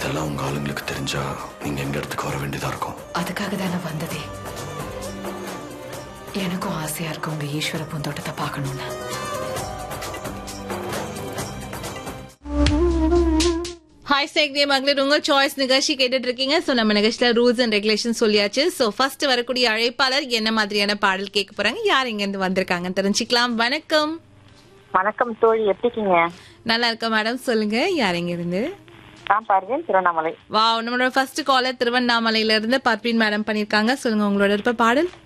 இதெல்லாம் உங்க ஆளுங்களுக்கு தெரிஞ்சா நீங்க எங்க இடத்துக்கு வர வேண்டியதா இருக்கும் அதுக்காக தானே வந்ததே எனக்கும் ஆசையா இருக்கு உங்க ஈஸ்வர பூந்தோட்டத்தை பார்க்கணும்னு ஹாய் சேக்தே மகளிர் உங்க சாய்ஸ் நிகழ்ச்சி கேட்டுட்டு இருக்கீங்க சோ நம்ம நிகழ்ச்சியில ரூல்ஸ் அண்ட் ரெகுலேஷன் சொல்லியாச்சு சோ ஃபர்ஸ்ட் வரக்கூடிய அழைப்பாளர் என்ன மாதிரியான பாடல் கேட்க போறாங்க யார் இங்க இருந்து வந்திருக்காங்கன்னு தெரிஞ்சுக்கலாம் வணக்கம் வணக்கம் தோழி எப்படி இருக்கீங்க நல்லா இருக்க மேடம் சொல்லுங்க யார் இங்க இருந்து நான் பர்வீன் திருவண்ணாமலை வா நம்மளோட ஃபர்ஸ்ட் காலர் திருவண்ணாமலையில இருந்து பர்வீன் மேடம் பண்ணிருக்காங்க சொல்லுங்க உங்களோட இருப்ப பாடல்